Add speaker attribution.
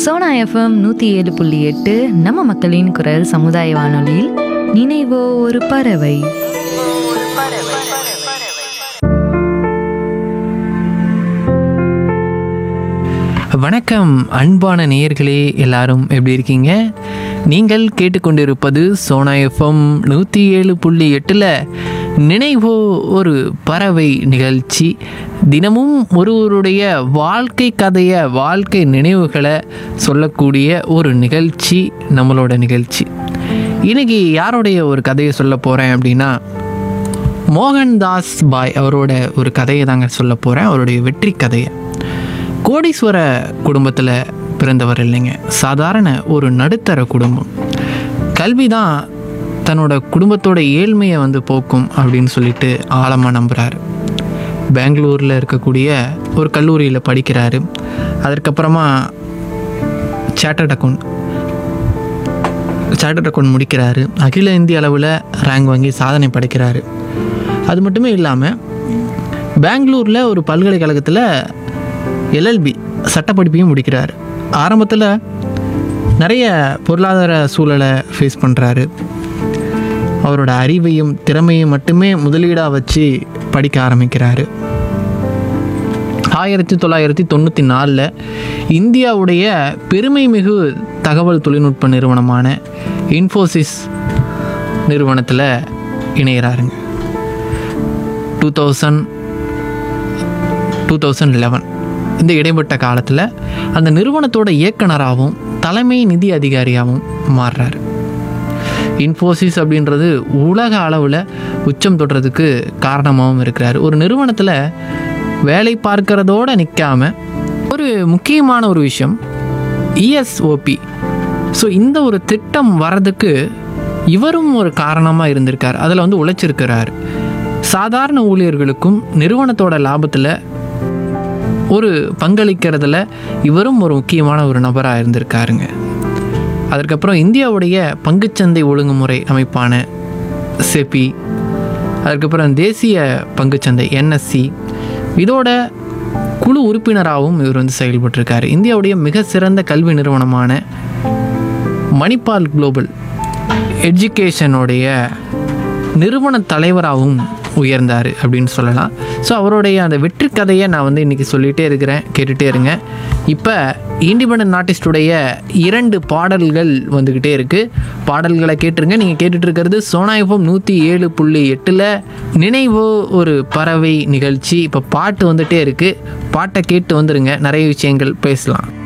Speaker 1: Sona FM நூற்றி ஏழு புள்ளி எட்டு நம்ம மக்களின் குரல் சமுதாய வானொலியில் நினைவோ ஒரு பறவை
Speaker 2: வணக்கம் அன்பான நேயர்களே எல்லாரும் எப்படி இருக்கீங்க நீங்கள் கேட்டுக்கொண்டிருப்பது சோனா எஃப்எம் நூற்றி ஏழு புள்ளி எட்டில் நினைவோ ஒரு பறவை நிகழ்ச்சி தினமும் ஒருவருடைய வாழ்க்கை கதையை வாழ்க்கை நினைவுகளை சொல்லக்கூடிய ஒரு நிகழ்ச்சி நம்மளோட நிகழ்ச்சி இன்னைக்கு யாருடைய ஒரு கதையை சொல்ல போகிறேன் அப்படின்னா மோகன்தாஸ் பாய் அவரோட ஒரு கதையை தாங்க சொல்ல போகிறேன் அவருடைய வெற்றி கதையை கோடீஸ்வர குடும்பத்தில் பிறந்தவர் இல்லைங்க சாதாரண ஒரு நடுத்தர குடும்பம் கல்வி தான் தன்னோட குடும்பத்தோட ஏழ்மையை வந்து போக்கும் அப்படின்னு சொல்லிட்டு ஆழமாக நம்புகிறாரு பெங்களூரில் இருக்கக்கூடிய ஒரு கல்லூரியில் படிக்கிறாரு அதற்கப்புறமா சேட்டர்ட் அக்கௌண்ட் சார்ட்டர்ட் அக்கௌண்ட் முடிக்கிறாரு அகில இந்திய அளவில் ரேங்க் வாங்கி சாதனை படைக்கிறாரு அது மட்டுமே இல்லாமல் பெங்களூரில் ஒரு பல்கலைக்கழகத்தில் எல்எல்பி சட்டப்படிப்பையும் முடிக்கிறார் ஆரம்பத்தில் நிறைய பொருளாதார சூழலை ஃபேஸ் பண்ணுறாரு அவரோட அறிவையும் திறமையும் மட்டுமே முதலீடாக வச்சு படிக்க ஆரம்பிக்கிறாரு ஆயிரத்தி தொள்ளாயிரத்தி தொண்ணூற்றி நாலில் இந்தியாவுடைய பெருமை மிகு தகவல் தொழில்நுட்ப நிறுவனமான இன்ஃபோசிஸ் நிறுவனத்தில் இணைகிறாருங்க two thousand two thousand eleven இந்த இடைப்பட்ட காலத்தில் அந்த நிறுவனத்தோட இயக்குனராகவும் தலைமை நிதி அதிகாரியாகவும் மாறுறாரு இன்ஃபோசிஸ் அப்படின்றது உலக அளவில் உச்சம் தொடுறதுக்கு காரணமாகவும் இருக்கிறார் ஒரு நிறுவனத்தில் வேலை பார்க்கறதோடு நிற்காம ஒரு முக்கியமான ஒரு விஷயம் இஎஸ்ஓபி ஸோ இந்த ஒரு திட்டம் வர்றதுக்கு இவரும் ஒரு காரணமாக இருந்திருக்கார் அதில் வந்து உழைச்சிருக்கிறார் சாதாரண ஊழியர்களுக்கும் நிறுவனத்தோட லாபத்தில் ஒரு பங்களிக்கிறதுல இவரும் ஒரு முக்கியமான ஒரு நபராக இருந்திருக்காருங்க அதற்கப்புறம் இந்தியாவுடைய பங்குச்சந்தை ஒழுங்குமுறை அமைப்பான செபி அதுக்கப்புறம் தேசிய பங்குச்சந்தை என்எஸ்சி இதோட குழு உறுப்பினராகவும் இவர் வந்து செயல்பட்டிருக்காரு இந்தியாவுடைய மிக சிறந்த கல்வி நிறுவனமான மணிப்பால் குளோபல் எஜுகேஷனுடைய நிறுவன தலைவராகவும் உயர்ந்தார் அப்படின்னு சொல்லலாம் ஸோ அவருடைய அந்த வெற்றி கதையை நான் வந்து இன்றைக்கி சொல்லிகிட்டே இருக்கிறேன் கேட்டுகிட்டே இருங்க இப்போ இண்டிபெண்ட் ஆர்டிஸ்டுடைய இரண்டு பாடல்கள் வந்துக்கிட்டே இருக்குது பாடல்களை கேட்டுருங்க நீங்கள் கேட்டுட்டு இருக்கிறது சோனாயபம் நூற்றி ஏழு புள்ளி எட்டில் நினைவோ ஒரு பறவை நிகழ்ச்சி இப்போ பாட்டு வந்துகிட்டே இருக்குது பாட்டை கேட்டு வந்துருங்க நிறைய விஷயங்கள் பேசலாம்